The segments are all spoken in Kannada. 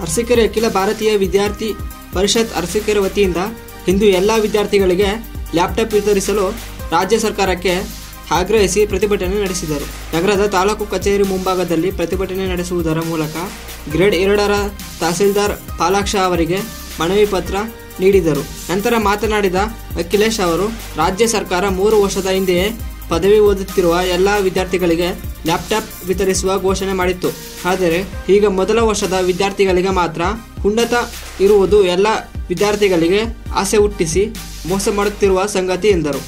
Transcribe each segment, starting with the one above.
ಅರಸೀಕೆರೆ ಅಖಿಲ ಭಾರತೀಯ ವಿದ್ಯಾರ್ಥಿ ಪರಿಷತ್ ಅರಸೀಕೆರೆ ವತಿಯಿಂದ ಇಂದು ಎಲ್ಲ ವಿದ್ಯಾರ್ಥಿಗಳಿಗೆ ಲ್ಯಾಪ್ಟಾಪ್ ವಿತರಿಸಲು ರಾಜ್ಯ ಸರ್ಕಾರಕ್ಕೆ ಆಗ್ರಹಿಸಿ ಪ್ರತಿಭಟನೆ ನಡೆಸಿದರು ನಗರದ ತಾಲೂಕು ಕಚೇರಿ ಮುಂಭಾಗದಲ್ಲಿ ಪ್ರತಿಭಟನೆ ನಡೆಸುವುದರ ಮೂಲಕ ಗ್ರೇಡ್ ಎರಡರ ತಹಸೀಲ್ದಾರ್ ಪಾಲಾಕ್ಷ ಅವರಿಗೆ ಮನವಿ ಪತ್ರ ನೀಡಿದರು ನಂತರ ಮಾತನಾಡಿದ ಅಖಿಲೇಶ್ ಅವರು ರಾಜ್ಯ ಸರ್ಕಾರ ಮೂರು ವರ್ಷದ ಹಿಂದೆಯೇ ಪದವಿ ಓದುತ್ತಿರುವ ಎಲ್ಲ ವಿದ್ಯಾರ್ಥಿಗಳಿಗೆ ಲ್ಯಾಪ್ಟಾಪ್ ವಿತರಿಸುವ ಘೋಷಣೆ ಮಾಡಿತ್ತು ಆದರೆ ಈಗ ಮೊದಲ ವರ್ಷದ ವಿದ್ಯಾರ್ಥಿಗಳಿಗೆ ಮಾತ್ರ ಉನ್ನತ ಇರುವುದು ಎಲ್ಲ ವಿದ್ಯಾರ್ಥಿಗಳಿಗೆ ಆಸೆ ಹುಟ್ಟಿಸಿ ಮೋಸ ಮಾಡುತ್ತಿರುವ ಸಂಗತಿ ಎಂದರು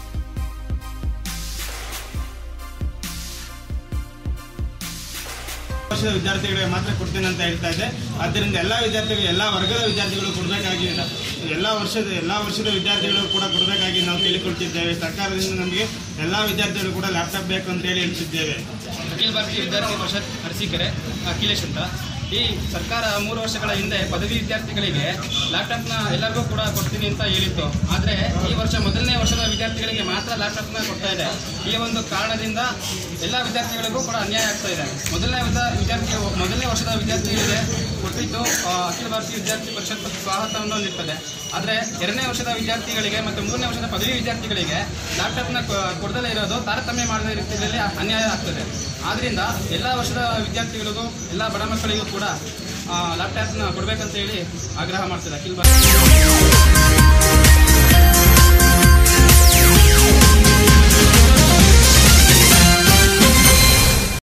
ವರ್ಷದ ವಿದ್ಯಾರ್ಥಿಗಳಿಗೆ ಮಾತ್ರ ಕೊಡ್ತೇನೆ ಅಂತ ಹೇಳ್ತಾ ಇದೆ ಆದ್ದರಿಂದ ಎಲ್ಲ ವಿದ್ಯಾರ್ಥಿಗಳು ಎಲ್ಲ ವರ್ಗದ ವಿದ್ಯಾರ್ಥಿಗಳು ಕೊಡಬೇಕಾಗಿ ಎಲ್ಲ ವರ್ಷದ ಎಲ್ಲ ವರ್ಷದ ವಿದ್ಯಾರ್ಥಿಗಳು ಕೂಡ ಕೊಡಬೇಕಾಗಿ ನಾವು ಕೇಳಿಕೊಳ್ತಿದ್ದೇವೆ ಸರ್ಕಾರದಿಂದ ನಮಗೆ ಎಲ್ಲ ವಿದ್ಯಾರ್ಥಿಗಳು ಕೂಡ ಲ್ಯಾಪ್ಟಾಪ್ ಬೇಕು ಅಂತ ಹೇಳಿ ಹೇಳ್ತಿದ್ದೇವೆ ಅಖಿಲ ಭಾರತೀಯ ವಿದ್ಯಾರ್ಥಿ ಪರಿಷತ್ ಅರಸೀಕೆರೆ ಅಖಿಲೇಶ್ ಅಂತ ಈ ಸರ್ಕಾರ ಮೂರು ವರ್ಷಗಳ ಹಿಂದೆ ಪದವಿ ವಿದ್ಯಾರ್ಥಿಗಳಿಗೆ ಲ್ಯಾಪ್ಟಾಪ್ನ ಎಲ್ಲರಿಗೂ ಕೂಡ ಕೊಡ್ತೀನಿ ಅಂತ ಹೇಳಿತ್ತು ಆದರೆ ಈ ವರ್ಷ ಮೊದಲನೇ ವರ್ಷದ ವಿದ್ಯಾರ್ಥಿಗಳಿಗೆ ಮಾತ್ರ ಲ್ಯಾಪ್ಟಾಪ್ನ ಕೊಡ್ತಾ ಇದೆ ಈ ಒಂದು ಕಾರಣದಿಂದ ಎಲ್ಲ ವಿದ್ಯಾರ್ಥಿಗಳಿಗೂ ಕೂಡ ಅನ್ಯಾಯ ಆಗ್ತಾ ಇದೆ ಮೊದಲನೇ ವಿದ್ಯಾ- ವಿದ್ಯಾರ್ಥಿ ಮೊದಲನೇ ವರ್ಷದ ವಿದ್ಯಾರ್ಥಿಗಳಿಗೆ ಕೊಟ್ಟಿದ್ದು ಆ, ಅಖಿಲ ಭಾರತೀಯ ವಿದ್ಯಾರ್ಥಿ ಪರಿಷತ್ ಸ್ವಾಗತವನ್ನು ನೀಡ್ತದೆ ಆದರೆ ಎರಡನೇ ವರ್ಷದ ವಿದ್ಯಾರ್ಥಿಗಳಿಗೆ ಮತ್ತು ಮೂರನೇ ವರ್ಷದ ಪದವಿ ವಿದ್ಯಾರ್ಥಿಗಳಿಗೆ ಲ್ಯಾಪ್ಟಾಪ್ನ ಕೊ- ಕೊಡದಲ್ಲೇ ಇರೋದು ತಾರತಮ್ಯ ಮಾಡದ ರೀತಿಯಲ್ಲಿ ಅನ್ಯಾಯ ಆಗ್ತದೆ ಆದ್ರಿಂದ ಎಲ್ಲ ವರ್ಷದ ವಿದ್ಯಾರ್ಥಿಗಳಿಗೂ ಎಲ್ಲ ಬಡ ಮಕ್ಕಳಿಗೂ ಕೂಡ ಆ, ಲ್ಯಾಪ್ಟಾಪ್ನ ಕೊಡಬೇಕಂತ ಹೇಳಿ ಆಗ್ರಹ ಮಾಡ್ತದೆ ಅಖಿಲ ಭಾರತ